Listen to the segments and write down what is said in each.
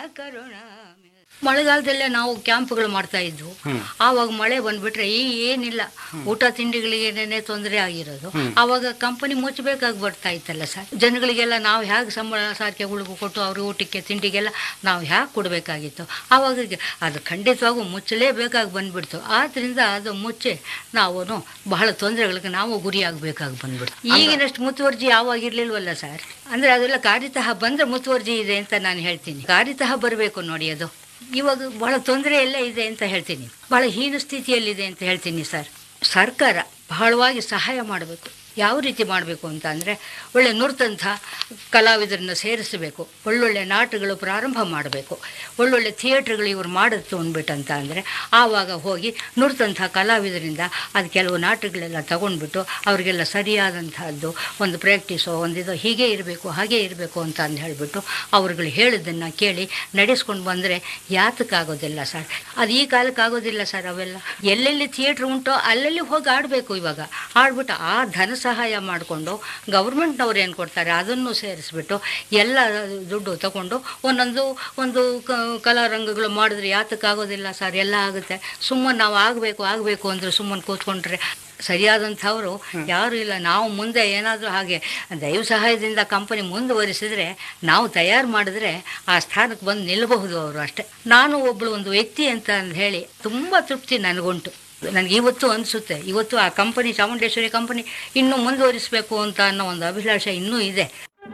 ಮಳೆಗಾಲದಲ್ಲೇ ನಾವು ಕ್ಯಾಂಪ್ಗಳು ಮಾಡ್ತಾ ಇದ್ವು ಆವಾಗ ಮಳೆ ಬಂದ್ಬಿಟ್ರೆ ಈ ಏನಿಲ್ಲ ಊಟ ತಿಂಡಿಗಳಿಗೇನೆ ತೊಂದರೆ ಆಗಿರೋದು ಆವಾಗ ಕಂಪನಿ ಮುಚ್ಚಬೇಕಾಗಿ ಬರ್ತಾ ಇತ್ತಲ್ಲ ಸರ್ ಜನಗಳಿಗೆಲ್ಲ ನಾವು ಹೇಗೆ ಸಂಬಳ ಸಾರಿಗೆಗಳಿಗೂ ಕೊಟ್ಟು ಅವ್ರ ಊಟಕ್ಕೆ ತಿಂಡಿಗೆಲ್ಲ ನಾವು ಹೇಗೆ ಕೊಡಬೇಕಾಗಿತ್ತು ಆವಾಗ ಅದು ಖಂಡಿತವಾಗೂ ಮುಚ್ಚಲೇಬೇಕಾಗಿ ಬಂದ್ಬಿಡ್ತು ಆದ್ರಿಂದ ಅದು ಮುಚ್ಚಿ ನಾವು ಬಹಳ ತೊಂದರೆಗಳಿಗೆ ನಾವು ಗುರಿಯಾಗಬೇಕಾಗಿ ಬಂದ್ಬಿಡ್ತು ಈಗಿನಷ್ಟು ಮುತುವರ್ಜಿ ಯಾವಾಗ ಇರ್ಲಿಲ್ವಲ್ಲ ಸರ್ ಅಂದ್ರೆ ಅದೆಲ್ಲ ಕಾರ್ಯತಃ ಬಂದ್ರೆ ಮುತುವರ್ಜಿ ಇದೆ ಅಂತ ನಾನು ಹೇಳ್ತೀನಿ ಕಾರ್ಯತಃ ಬರಬೇಕು ನೋಡಿ ಅದು ಇವಾಗ ಬಹಳ ತೊಂದರೆ ಎಲ್ಲ ಇದೆ ಅಂತ ಹೇಳ್ತೀನಿ ಬಹಳ ಹೀನ ಸ್ಥಿತಿಯಲ್ಲಿದೆ ಅಂತ ಹೇಳ್ತೀನಿ ಸರ್ ಸರ್ಕಾರ ಬಹಳವಾಗಿ ಸಹಾಯ ಮಾಡಬೇಕು ಯಾವ ರೀತಿ ಮಾಡಬೇಕು ಅಂತ ಅಂದರೆ ಒಳ್ಳೆ ನುರಿತಂಥ ಕಲಾವಿದರನ್ನು ಸೇರಿಸಬೇಕು ಒಳ್ಳೊಳ್ಳೆ ನಾಟಗಳು ಪ್ರಾರಂಭ ಮಾಡಬೇಕು ಒಳ್ಳೊಳ್ಳೆ ಥಿಯೇಟ್ರ್ಗಳು ಇವ್ರು ಮಾಡುತ್ತೆ ಅಂದ್ಬಿಟ್ಟಂತ ಅಂದರೆ ಆವಾಗ ಹೋಗಿ ನುರಿತಂಥ ಕಲಾವಿದರಿಂದ ಅದು ಕೆಲವು ನಾಟಕಗಳೆಲ್ಲ ತಗೊಂಡ್ಬಿಟ್ಟು ಅವರಿಗೆಲ್ಲ ಸರಿಯಾದಂಥದ್ದು ಒಂದು ಪ್ರಾಕ್ಟೀಸು ಒಂದಿದು ಹೀಗೆ ಇರಬೇಕು ಹಾಗೆ ಇರಬೇಕು ಅಂತ ಅಂದು ಹೇಳಿಬಿಟ್ಟು ಅವ್ರುಗಳು ಹೇಳಿದ್ದನ್ನು ಕೇಳಿ ನಡೆಸ್ಕೊಂಡು ಬಂದರೆ ಯಾತಕ್ಕಾಗೋದಿಲ್ಲ ಸರ್ ಅದು ಈ ಕಾಲಕ್ಕೆ ಆಗೋದಿಲ್ಲ ಸರ್ ಅವೆಲ್ಲ ಎಲ್ಲೆಲ್ಲಿ ಥಿಯೇಟ್ರ್ ಉಂಟೋ ಅಲ್ಲೆಲ್ಲಿ ಹೋಗಿ ಆಡಬೇಕು ಇವಾಗ ಆಡ್ಬಿಟ್ಟು ಆ ಧನ ಸಹಾಯ ಮಾಡಿಕೊಂಡು ಗೌರ್ಮೆಂಟ್ನವ್ರು ಏನು ಕೊಡ್ತಾರೆ ಅದನ್ನು ಸೇರಿಸ್ಬಿಟ್ಟು ಎಲ್ಲ ದುಡ್ಡು ತಗೊಂಡು ಒಂದೊಂದು ಒಂದು ಕ ಕಲಾರಂಗಗಳು ಮಾಡಿದ್ರೆ ಯಾತಕ್ಕಾಗೋದಿಲ್ಲ ಸರ್ ಎಲ್ಲ ಆಗುತ್ತೆ ಸುಮ್ಮನೆ ನಾವು ಆಗಬೇಕು ಆಗಬೇಕು ಅಂದರೆ ಸುಮ್ಮನೆ ಕೂತ್ಕೊಂಡ್ರೆ ಸರಿಯಾದಂಥವರು ಯಾರು ಇಲ್ಲ ನಾವು ಮುಂದೆ ಏನಾದರೂ ಹಾಗೆ ದೈವ ಸಹಾಯದಿಂದ ಕಂಪನಿ ಮುಂದುವರಿಸಿದ್ರೆ ನಾವು ತಯಾರು ಮಾಡಿದ್ರೆ ಆ ಸ್ಥಾನಕ್ಕೆ ಬಂದು ನಿಲ್ಲಬಹುದು ಅವರು ಅಷ್ಟೇ ನಾನು ಒಬ್ಬಳು ಒಂದು ವ್ಯಕ್ತಿ ಅಂತ ಅಂದ್ ಹೇಳಿ ತುಂಬ ತೃಪ್ತಿ ನನಗುಂಟು ನನಗೆ ಇವತ್ತು ಅನಿಸುತ್ತೆ ಇವತ್ತು ಆ ಕಂಪನಿ ಚಾಮುಂಡೇಶ್ವರಿ ಕಂಪನಿ ಇನ್ನೂ ಮುಂದುವರಿಸಬೇಕು ಅಂತ ಅನ್ನೋ ಒಂದು ಅಭಿಲಾಷೆ ಇನ್ನೂ ಇದೆ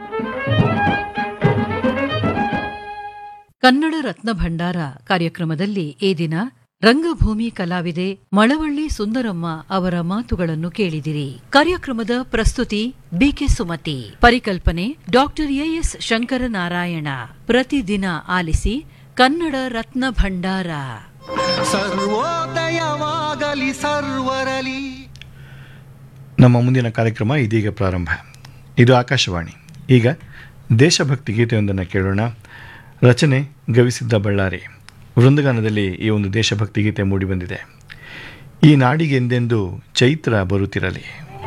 ಕನ್ನಡ ರತ್ನ ಭಂಡಾರ ಕಾರ್ಯಕ್ರಮದಲ್ಲಿ ಈ ದಿನ ರಂಗಭೂಮಿ ಕಲಾವಿದೆ ಮಳವಳ್ಳಿ ಸುಂದರಮ್ಮ ಅವರ ಮಾತುಗಳನ್ನು ಕೇಳಿದಿರಿ ಕಾರ್ಯಕ್ರಮದ ಪ್ರಸ್ತುತಿ ಬಿಕೆ ಸುಮತಿ ಪರಿಕಲ್ಪನೆ ಡಾಕ್ಟರ್ ಎಎಸ್ ಶಂಕರನಾರಾಯಣ ಪ್ರತಿದಿನ ಆಲಿಸಿ ಕನ್ನಡ ರತ್ನ ಭಂಡಾರ ಸರ್ವೋದಯವಾಗಲಿ ಸರ್ವರಲಿ ನಮ್ಮ ಮುಂದಿನ ಕಾರ್ಯಕ್ರಮ ಇದೀಗ ಪ್ರಾರಂಭ ಇದು ಆಕಾಶವಾಣಿ ಈಗ ದೇಶಭಕ್ತಿ ಗೀತೆಯೊಂದನ್ನು ಕೇಳೋಣ ರಚನೆ ಗವಿಸಿದ್ದ ಬಳ್ಳಾರಿ ವೃಂದಗಾನದಲ್ಲಿ ಈ ಒಂದು ದೇಶಭಕ್ತಿ ಗೀತೆ ಮೂಡಿಬಂದಿದೆ ಈ ನಾಡಿಗೆ ಎಂದೆಂದು ಚೈತ್ರ ಬರುತ್ತಿರಲಿ